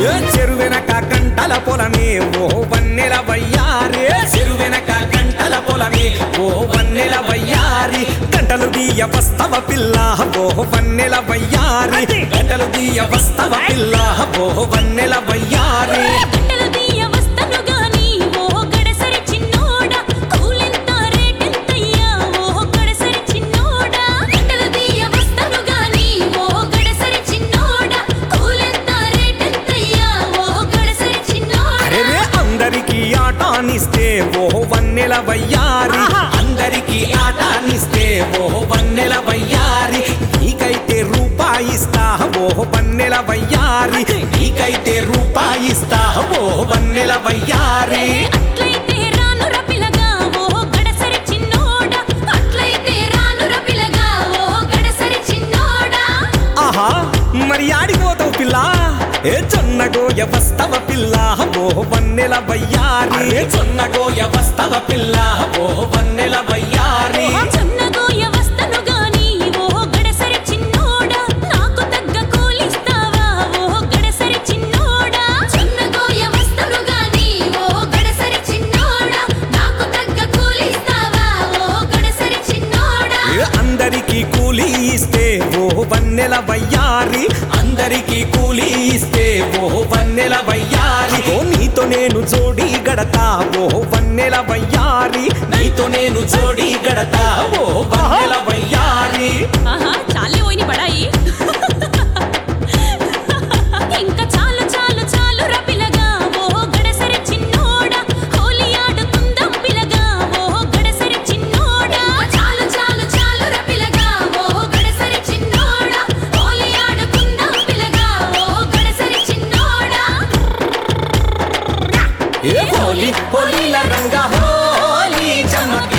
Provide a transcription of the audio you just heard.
ఏ చెరువెనక గంటల పొలమే ఓ వన్నెల వయ్యారి చెరువెనక గంటల పొలమే ఓ వన్నెల వయ్యారి గంటలు దీయ వస్తవ పిల్ల ఓ వన్నెల వయ్యారి గంటలు దీయ వస్తవ పిల్ల ఓ వన్నెల వయ్యారి గంటలు దీయ వస్తను గాని ఓ గడసరి చిన్నోడా కూలెంత రేటెంతయ్యా ఓ గడసరి చిన్నోడా గంటలు దీయ వస్తను గాని ఓ గడసరి చిన్నోడా కూలెంత రేటెంతయ్యా ఓ గడసరి చిన్నోడా అరే అందరికి ఆటానిస్తే ఓ వన్నెల వయ్యారి అందరికి ఆటానిస్తే ఓ వన్నెల వయ్యారి నీకైతే రూపాయిస్తా ఓ వన్నెల వయ్యారి నీకైతే రూపాయిస్తా ఓ వన్నెల వయ్యారి అట్లయితే రానుర పిలగా ఓ గడసరి చిన్నోడా అట్లయితే రానుర పిలగా ఓ గడసరి చిన్నోడా ఆహా మరి ఆడిపోతావు పిల్ల ఏ జొన్నగోయ వస్తవ పిల్ల ఓ వన్నెల వయ్యారి ఏ జొన్నగోయ వస్తవ పిల్ల ఓ వన్నెల వయ్యారి జొన్నగోయ వస్తను గాని ఓ గడసరి చిన్నోడా నాకు తగ్గ కూలిస్తావా ఓ గడసరి చిన్నోడా జొన్నగోయ వస్తను గాని ఓ గడసరి చిన్నోడా నాకు తగ్గ కూలిస్తావా ఓ గడసరి చిన్నోడా ఏ అందరికీ కూలీ ఇస్తే ఓ వన్నెల వయ్యారి అందరికీ కూలీ ఇస్తే ఓ వన్నెల వయ్యారి ఓ నీతో నేను జోడి గడతా ఓ వన్నెల వయ్యారి నీతో నేను జోడి గడతా ఓ వన్నెల వయ్యారి ఆహా చాలే పోయిన బడాయి ఇంకా చాలు చాలు చాలు రా పిలగా ఓ గడసరి చిన్నోడా హోలీ ఆడుకుందాం పిలగా ఓ గడసరి చిన్నోడా చాలు చాలు చాలు రా పిలగా ఓ గడసరి చిన్నోడా హోలీ ఆడుకుందాం పిలగా ఓ గడసరి చిన్నోడా ఏ హోలీ హోలీల రంగ హోలీ చమకే